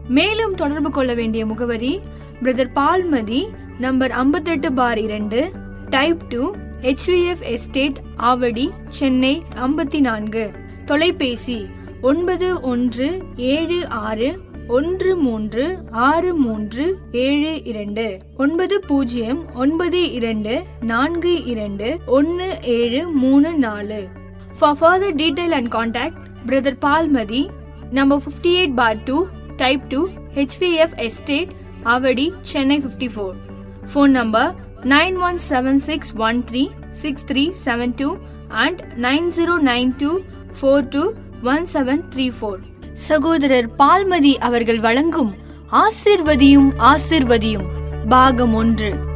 மேலும் தொடர்பு கொள்ள வேண்டிய முகவரி பிரதர் பால்மதி நம்பர் ஐம்பத்தெட்டு பார் இரண்டு type two HVF estate Avadi Chennai ஐம்பத்தி நான்கு தொலைபேசி ஒன்பது ஒன்று ஏழு ஆறு ஒன்று மூன்று ஆறு மூன்று ஏழு இரண்டு ஒன்பது பூஜ்ஜியம் ஒன்பது இரண்டு நான்கு இரண்டு ஒன்று ஏழு மூணு நாலு for further detail and contact brother Palmathi number fifty eight bar two type two HPF estate Avadi Chennai fifty four phone number nine one seven six one three six three seven two and nine zero nine two four two one seven three four சகோதரர் பால்மதி அவர்கள் வழங்கும் ஆசிர்வதியும் ஆசிர்வதியும் பாகம் ஒன்று